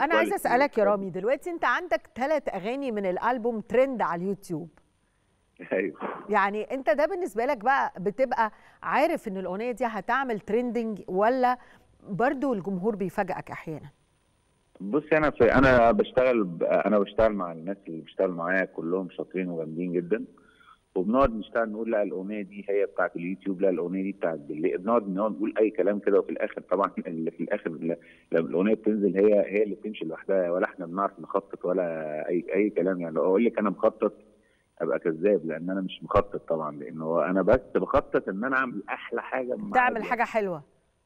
انا عايزه كواليتي اسالك يا وكده. رامي دلوقتي انت عندك ثلاث اغاني من الالبوم ترند على اليوتيوب ايوه يعني انت ده بالنسبه لك بقى بتبقى عارف ان الاغنيه دي هتعمل ترندنج ولا برضو الجمهور بيفاجئك احيانا بصي انا في انا بشتغل ب- انا بشتغل مع الناس اللي بيشتغلوا معايا كلهم شاطرين وجامدين جدا وبنقعد نشتغل نقول لا الاغنيه دي هي بتاعت اليوتيوب لا الاغنيه دي بتاعت بالليل بنقعد نقعد نقول اي كلام كده وفي الاخر طبعا اللي في الاخر ل- لما الاغنيه بتنزل هي هي اللي بتمشي لوحدها ولا احنا بنعرف نخطط ولا اي اي كلام يعني لو اقول لك انا مخطط ابقى كذاب لان انا مش مخطط طبعا لان هو انا بس بخطط ان انا اعمل احلى حاجه مع تعمل الوقت. حاجه حلوه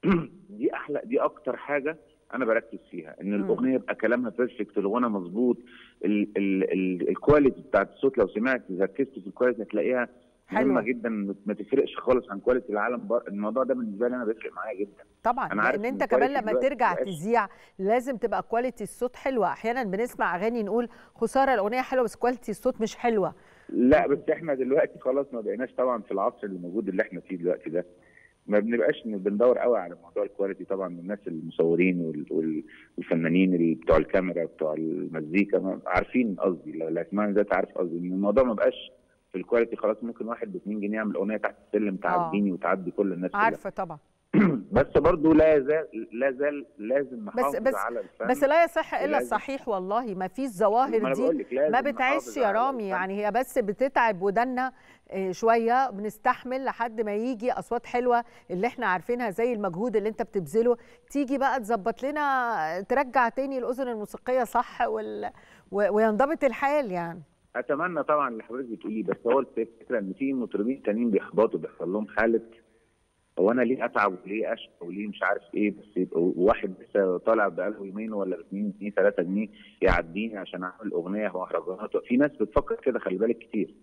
دي احلى دي اكتر حاجه انا بركز فيها ان مم. الاغنيه يبقى كلامها بيرفكت الغنى مظبوط ال- ال- ال- الكواليتي بتاعت الصوت لو سمعت ركزت في الكواليتي هتلاقيها حلوة. مهمه جدا ما تفرقش خالص عن كواليتي العالم بر... الموضوع ده بالنسبه لي انا بيفرق معايا جدا طبعا أنا عارف لان إن انت كمان الكواليتي لما دلوقتي ترجع مبقاش- تذيع لازم تبقى كواليتي الصوت حلوه احيانا بنسمع اغاني نقول خساره الاغنيه حلوه بس كواليتي الصوت مش حلوه لا بس احنا دلوقتي خلاص ما بقيناش طبعا في العصر اللي موجود اللي احنا فيه دلوقتي ده ما بنبقاش بندور قوي على موضوع الكواليتي طبعا الناس المصورين وال- وال- والفنانين اللي بتوع الكاميرا بتوع المزيكا ما- عارفين قصدي لو لا اسمعني ذات عارف قصدي ان الموضوع ما بقاش في الكواليتي خلاص ممكن واحد ب 2 جنيه يعمل اغنيه تحت السلم تعديني وتعدي كل الناس كلها. عارفه طبعا بس برضو لا زال لا زال لازم نحافظ بس على الفن بس لا يصح الا ولازم- الصحيح والله ما فيش ما ظواهر أنا دي بقول لك لازم ما نحافظ بتعيش يا على رامي الفن. يعني هي بس بتتعب ودنا آه، شويه بنستحمل لحد ما يجي اصوات حلوه اللي احنا عارفينها زي المجهود اللي انت بتبذله تيجي بقى تظبط لنا ترجع تاني الاذن الموسيقيه صح وال... و- وينضبط الحال يعني اتمنى طبعا اللي حضرتك بتقوليه بس هو الفكره ان في مطربين تانيين بيحبطوا بيحصل لهم حاله هو انا ليه اتعب وليه اشقى وليه مش عارف ايه بس يبقى واحد لسه طالع بقاله يومين ولا باثنين جنيه ثلاثه جنيه يعديني عشان اعمل اغنيه مهرجانات في ناس بتفكر كده خلي بالك كتير